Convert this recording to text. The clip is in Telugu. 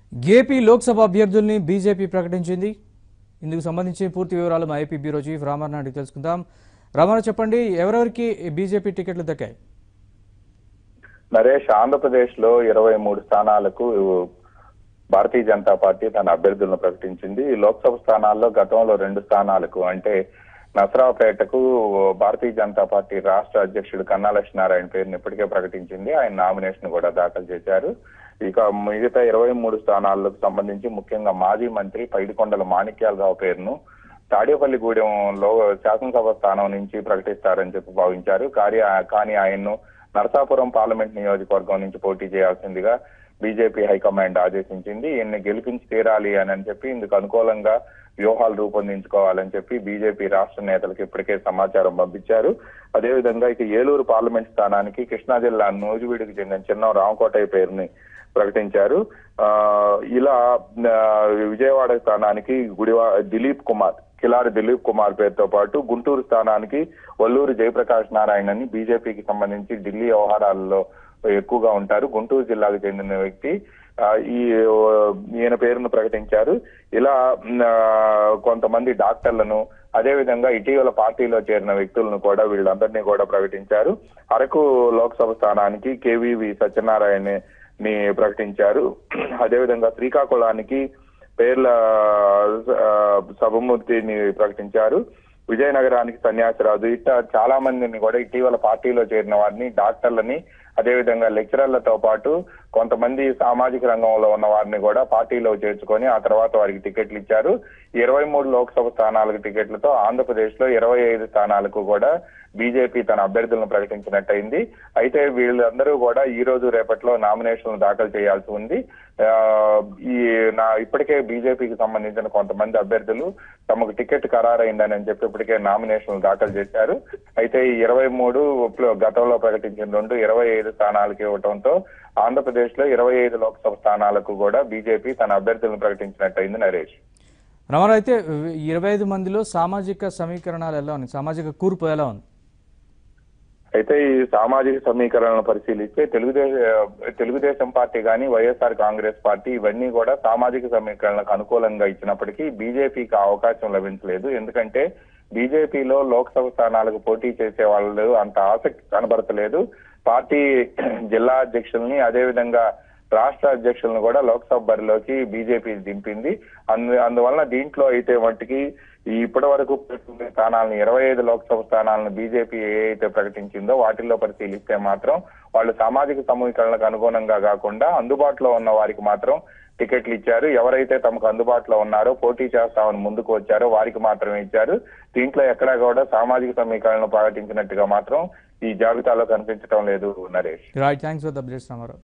ఏపీ లోక్సభ అభ్యర్థుల్ని బీజేపీ ప్రకటించింది ఇందుకు సంబంధించి పూర్తి వివరాలు మా ఏపీ బ్యూరో చీఫ్ రామారావు అడిగి తెలుసుకుందాం రామారావు చెప్పండి ఎవరెవరికి బీజేపీ టికెట్లు దక్కాయి నరేష్ ఆంధ్రప్రదేశ్ లో ఇరవై మూడు స్థానాలకు భారతీయ జనతా పార్టీ తన అభ్యర్థులను ప్రకటించింది ఈ లోక్సభ స్థానాల్లో గతంలో రెండు స్థానాలకు అంటే నసరావుపేటకు భారతీయ జనతా పార్టీ రాష్ట్ర అధ్యక్షుడు కన్నా లక్ష్మీనారాయణ పేరును ఇప్పటికే ప్రకటించింది ఆయన నామినేషన్ కూడా దాఖలు చేశారు ఇక మిగతా ఇరవై మూడు స్థానాలకు సంబంధించి ముఖ్యంగా మాజీ మంత్రి పైడికొండల మాణిక్యాలరావు పేరును తాడేపల్లిగూడెంలో శాసనసభ స్థానం నుంచి ప్రకటిస్తారని చెప్పి భావించారు కానీ కానీ ఆయన్ను నరసాపురం పార్లమెంట్ నియోజకవర్గం నుంచి పోటీ చేయాల్సిందిగా బీజేపీ హైకమాండ్ ఆదేశించింది ఈయన్ని గెలిపించి తీరాలి అని అని చెప్పి ఇందుకు అనుకూలంగా వ్యూహాలు రూపొందించుకోవాలని చెప్పి బీజేపీ రాష్ట్ర నేతలకు ఇప్పటికే సమాచారం పంపించారు అదేవిధంగా ఇక ఏలూరు పార్లమెంట్ స్థానానికి కృష్ణా జిల్లా నూజివీడికి చెందిన చిన్న రామకోటయ్య పేరుని ప్రకటించారు ఆ ఇలా ఆ, విజయవాడ స్థానానికి గుడివా దిలీప్ కుమార్ కిలారి దిలీప్ కుమార్ పేరుతో పాటు గుంటూరు స్థానానికి వల్లూరు జయప్రకాష్ నారాయణ అని బీజేపీకి సంబంధించి ఢిల్లీ వ్యవహారాల్లో ఎక్కువగా ఉంటారు గుంటూరు జిల్లాకు చెందిన వ్యక్తి ఆ, ఈ ఓ, ఈయన పేరును ప్రకటించారు ఇలా మ్, ఆ, కొంతమంది డాక్టర్లను అదేవిధంగా ఇటీవల పార్టీలో చేరిన వ్యక్తులను కూడా వీళ్ళందరినీ కూడా ప్రకటించారు అరకు లోక్సభ స్థానానికి కేవీవి సత్యనారాయణ ని ప్రకటించారు అదేవిధంగా శ్రీకాకుళానికి పేర్ల ఆ, సభమూర్తిని ప్రకటించారు విజయనగరానికి సన్యాసిరాజు ఇట్లా చాలా మందిని కూడా ఇటీవల పార్టీలో చేరిన వారిని డాక్టర్లని అదేవిధంగా లెక్చరర్లతో పాటు కొంతమంది సామాజిక రంగంలో ఉన్న వారిని కూడా పార్టీలో చేర్చుకొని ఆ తర్వాత వారికి టికెట్లు ఇచ్చారు ఇరవై మూడు లోక్సభ స్థానాలకు టికెట్లతో ఆంధ్రప్రదేశ్ లో ఇరవై ఐదు స్థానాలకు కూడా బీజేపీ తన అభ్యర్థులను ప్రకటించినట్టయింది అయితే వీళ్ళందరూ కూడా ఈ రోజు రేపట్లో నామినేషన్లు దాఖలు చేయాల్సి ఉంది ఆ, ఈ నా ఇప్పటికే బీజేపీకి సంబంధించిన కొంతమంది అభ్యర్థులు తమకు టికెట్ ఖరారైందని అని చెప్పి ఇప్పటికే నామినేషన్లు దాఖలు చేశారు అయితే ఈ ఇరవై మూడు గతంలో ప్రకటించిన రెండు ఇరవై ఐదు స్థానాలకు ఇవ్వడంతో ఆంధ్రప్రదేశ్ లో ఇరవై ఐదు లోక్సభ స్థానాలకు కూడా బీజేపీ తన అభ్యర్థులను ప్రకటించినట్టయింది నరేష్ రామారావు అయితే ఇరవై ఐదు మందిలో సామాజిక సమీకరణాలు ఎలా ఉంది సామాజిక కూర్పు ఎలా ఉంది అయితే ఈ సామాజిక సమీకరణను పరిశీలిస్తే తెలుగుదేశం తెలుగుదేశం పార్టీ కానీ వైఎస్ఆర్ కాంగ్రెస్ పార్టీ ఇవన్నీ కూడా సామాజిక సమీకరణలకు అనుకూలంగా ఇచ్చినప్పటికీ బీజేపీకి ఆ అవకాశం లభించలేదు ఎందుకంటే బీజేపీలో లోక్సభ స్థానాలకు పోటీ చేసే వాళ్ళు అంత ఆసక్తి కనబడతలేదు పార్టీ జిల్లా అధ్యక్షుల్ని అదేవిధంగా రాష్ట్ర అధ్యక్షులను కూడా లోక్సభ బరిలోకి బీజేపీ దింపింది అందు అందువలన దీంట్లో అయితే మట్టికి ఈ ఇప్పటి వరకు పెట్టిన స్థానాలను ఇరవై ఐదు లోక్సభ స్థానాలను బీజేపీ ఏ అయితే ప్రకటించిందో వాటిల్లో పరిశీలిస్తే మాత్రం వాళ్ళు సామాజిక సమీకరణలకు అనుగుణంగా కాకుండా అందుబాటులో ఉన్న వారికి మాత్రం టికెట్లు ఇచ్చారు ఎవరైతే తమకు అందుబాటులో ఉన్నారో పోటీ చేస్తామని ముందుకు వచ్చారో వారికి మాత్రమే ఇచ్చారు దీంట్లో ఎక్కడా కూడా సామాజిక సమీకరణను ప్రకటించినట్టుగా మాత్రం ఈ జాబితాలో కనిపించడం లేదు Naresh right thanks for the updates Ramarao